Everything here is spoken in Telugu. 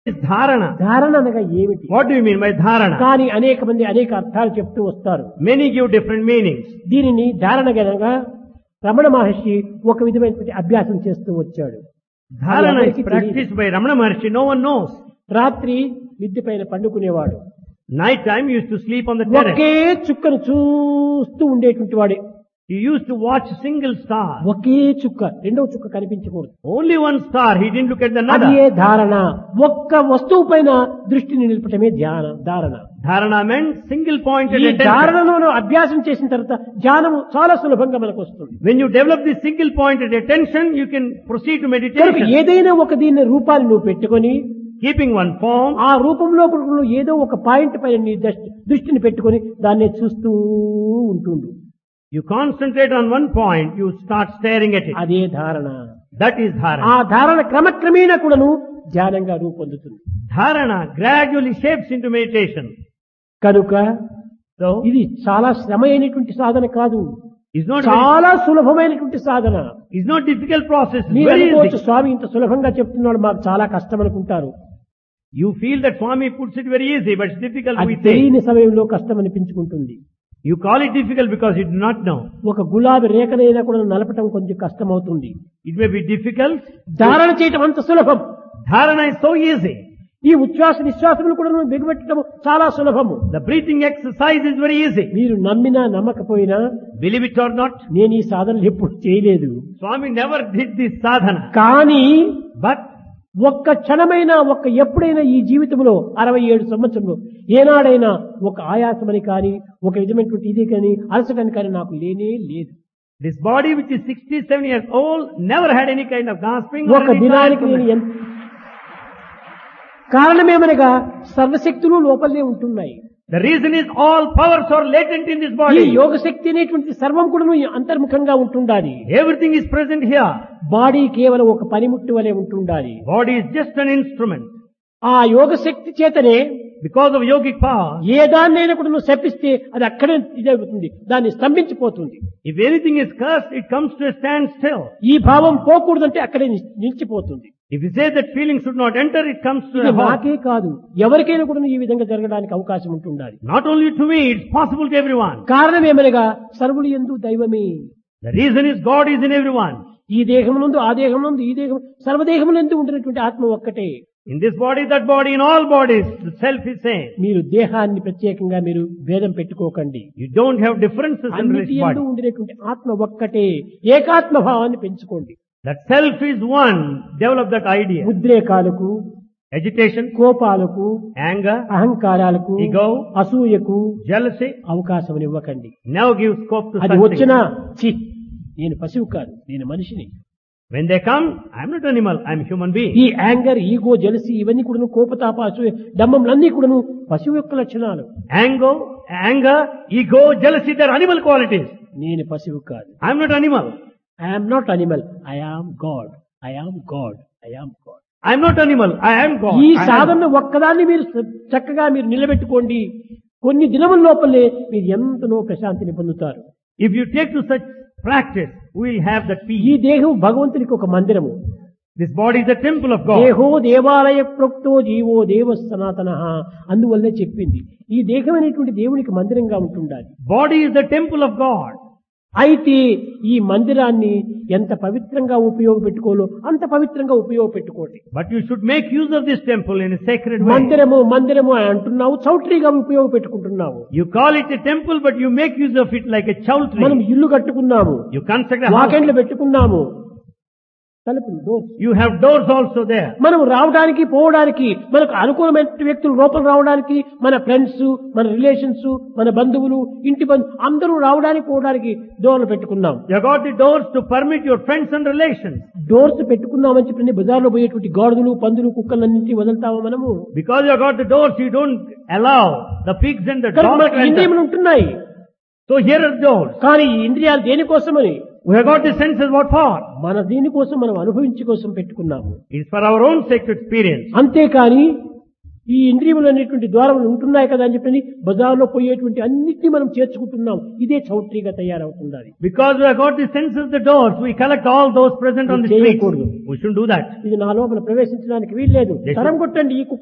is dharana. ధారణ అనగా ఏమిటి What do you mean by dharana? కానీ అనేక మంది అనేక అర్థాలు చెప్తూ వస్తారు Many give different meanings. దీనిని ధారణ గనగా రమణ మహర్షి ఒక విధమైనటువంటి అభ్యాసం చేస్తూ వచ్చాడు Dharana is ఎవరికీ practiced by Ramana Maharshi. No one knows. రాత్రి మిద్దె పైన పండుకునేవాడు Night time he used to sleep on the terrace. ఒకే చుక్కను చూస్తూ ఉండేటువంటి వాడే He used to watch single star. ఒకే చుక్క రెండవ చుక్క కనిపించకూడదు Only one star. He didn't look at the అది another. ఏ ధారణ ఒక్క వస్తువు పైన దృష్టిని నిలపటమే ధ్యాన ధారణ Dharana meant single pointed ఈ attention. ధారణను అభ్యాసం చేసిన తర్వాత ధ్యానము చాలా సులభంగా మనకు వస్తుంది When you develop this single pointed attention, you can proceed to కనుక meditation. ఏదైనా ఒక దీని రూపాన్ని నువ్వు పెట్టుకొని Keeping one form, ఆ రూపంలో కూడా నువ్వు ఏదో ఒక పాయింట్ పైన నీ దృష్టి దృష్టిని పెట్టుకొని దాన్ని చూస్తూ ఉంటుండు you concentrate on one point, you start staring at it. అదే ధారణ That is ఆ dharana. ధారణ క్రమక్రమేణా కూడాను ధ్యానంగా రూపొందుతుంది Dharana gradually shapes into meditation. కనుక So, ఇది చాలా శ్రమ అయినటువంటి సాధన కాదు it's not very, చాలా సులభమైనటువంటి సాధన it's not difficult process. It's మీరు very అనుకోవచ్చు easy. స్వామి ఇంత సులభంగా చెప్తున్నాడు మాకు చాలా కష్టం అనుకుంటారు You feel that Swami puts it very easy, but it's difficult అది we think. తెలియని సమయంలో కష్టం అనిపించుకుంటుంది You call it difficult because you do not know. ఒక గులాబీ రేఖనైనా కూడా నలపటం కొంచెం కష్టం అవుతుంది It may be difficult. ధారణ చేయటం అంత సులభం Dharana is so easy. ఈ ఉచ్ఛ్వాస నిశ్వాసములు కూడా నువ్వు బిగబెట్టడం చాలా సులభము The breathing exercise is very easy. మీరు నమ్మినా నమ్మకపోయినా Believe it or not, నేను ఈ సాధనలు ఎప్పుడు చేయలేదు Swami never did this sadhana. కానీ But ఒక్క క్షణమైనా ఒక్క ఎప్పుడైనా ఈ జీవితంలో అరవై ఏడు సంవత్సరంలో ఏనాడైనా ఒక ఆయాసమని కానీ ఒక విధమైనటువంటి ఇది కానీ అలసటని కానీ నాకు లేనే లేదు this body which is 67 years old never had any kind of gasping or ఒక any దినానికి నేను tiredness. ఎంత కారణమేమనగా సర్వశక్తులు లోపలనే ఉంటున్నాయి The reason is all powers are latent in this ఈ body. యోగ శక్తి అనేటువంటి సర్వం కూడా అంతర్ముఖంగా ఉంటుండాలి Everything is present here. Body కేవలం ఒక పనిముట్టు వలె ఉంటుండాలి Body is just an instrument. ఆ యోగ శక్తి చేతనే Because of yogic power, ఏ దాన్నైనా కూడా నువ్వు శపిస్తే అది అక్కడే ఇదవుతుంది దాన్ని స్తంభించిపోతుంది if anything is cursed, it comes to a standstill. ఈ భావం పోకూడదంటే అక్కడే ని- నిలిచిపోతుంది If you say that feeling should not enter, it comes to ఇది a halt. నాకే కాదు ఎవరికైనా కూడా ఈ విధంగా జరగడానికి అవకాశం ఉంటుండాలి Not only to me, it's possible to everyone. కారణం ఏమనగా సర్వులు ఎందు దైవమే The reason is God is in everyone. ఈ దేహం నందు ఆ దేహం నందు ఈ దేహం సర్వదేహములందు ఉంటున్నటువంటి ఆత్మ ఒక్కటే In this body, that body, in all bodies, the self is same. మీరు దేహాన్ని ప్రత్యేకంగా మీరు భేదం పెట్టుకోకండి You don't have differences in అన్నిటి this ఎందు body. ఉండినటువంటి ఆత్మ ఒక్కటే ఏకాత్మ భావాన్ని పెంచుకోండి That self is one. Develop that idea. ఉద్రేకాలకు Agitation, కోపాలకు anger, అహంకారాలకు ego, అసూయకు jealousy, అవకాశం ఇవ్వకండి never give scope to అది such వచ్చినా things. చి నేను పశువు కాదు నేను మనిషిని When they come, I'm not animal, I'm human being. ఈ యాంగర్ ఈగో జలసి ఇవన్నీ కూడాను కోపతాప అసూయ డంబంలన్నీ కూడాను పశువు యొక్క లక్షణాలు Anger, anger, ego, jealousy, they're animal qualities. నేను పశువు కాదు I'm not animal. I'm not animal I am God I am God I am God I'm not animal. I am God. ఈ I am- సాధన ఒక్కదాన్ని మీరు స- చక్కగా మీరు నిలబెట్టుకోండి కొన్ని దినముల లోపలే మీరు ఎంతనో ప్రశాంతిని పొందుతారు If you take to such practice, we'll have that ఈ peace. దేహం భగవంతునికి ఒక మందిరము This body is the temple of God. దేహో దేవాలయ ప్రోక్తో జీవో దేవ సనాతన అందువల్లే చెప్పింది ఈ దేహం అనేటువంటి దేవునికి మందిరంగా ఉంటుండాలి Body is the temple of God. అయితే ఈ మందిరాన్ని ఎంత పవిత్రంగా ఉపయోగపెట్టుకోలో అంత పవిత్రంగా ఉపయోగపెట్టుకోండి But you should make use of this temple in a sacred way. మందిరము మందిరము అని అంటున్నావు చౌట్రీగా ఉపయోగపెట్టుకుంటున్నావు You call it a temple, but you make use of it like a మనం chowtry. ఇల్లు కట్టుకున్నాము You construct a house. వాకెండ్లు పెట్టుకున్నాము తలుపులు doors You have doors also there. మనం రావడానికి పోవడానికి మనకు అనుకూలమైన వ్యక్తులు లోపల రావడానికి మన ఫ్రెండ్స్ మన రిలేషన్స్ మన బంధువులు ఇంటి బంధు అందరూ రావడానికి పోవడానికి డోర్లు పెట్టుకున్నాం You have got the doors to permit your friends and relations. Doors పెట్టుకున్నామని చెప్పి బజార్లో పోయేటువంటి గాడిదలు పందులు కుక్కలన్నింటినీ వదులుతామా మనము Because you have got the doors, you don't allow the pigs and the కనుక dogs మనకు to enter. ఇంద్రియములు ఉంటున్నాయి So here are the doors. కానీ ఈ ఇంద్రియాలు దేనికోసమని We have got the senses, what for? మన దీనికోసం మనం అనుభవించి కోసం పెట్టుకున్నాము It's for our own sake to experience. అంతేకాని ఈ ఇంద్రియములు అనేటువంటి ద్వారములు ఉంటున్నాయి కదా అని చెప్పి బజార్లో పోయేటువంటి అన్నిటినీ మనం చేర్చుకుంటున్నాం ఇదే చౌట్రీగా తయారవుతుంది అది Because we have got the senses the doors, we collect all those present on the ఇది streets. చేయకూడదు. We shouldn't do that. ఇది నా లోపల ప్రవేశించడానికి వీల్లేదు Yes, sir. తరం కొట్టండి ఈ కుక్క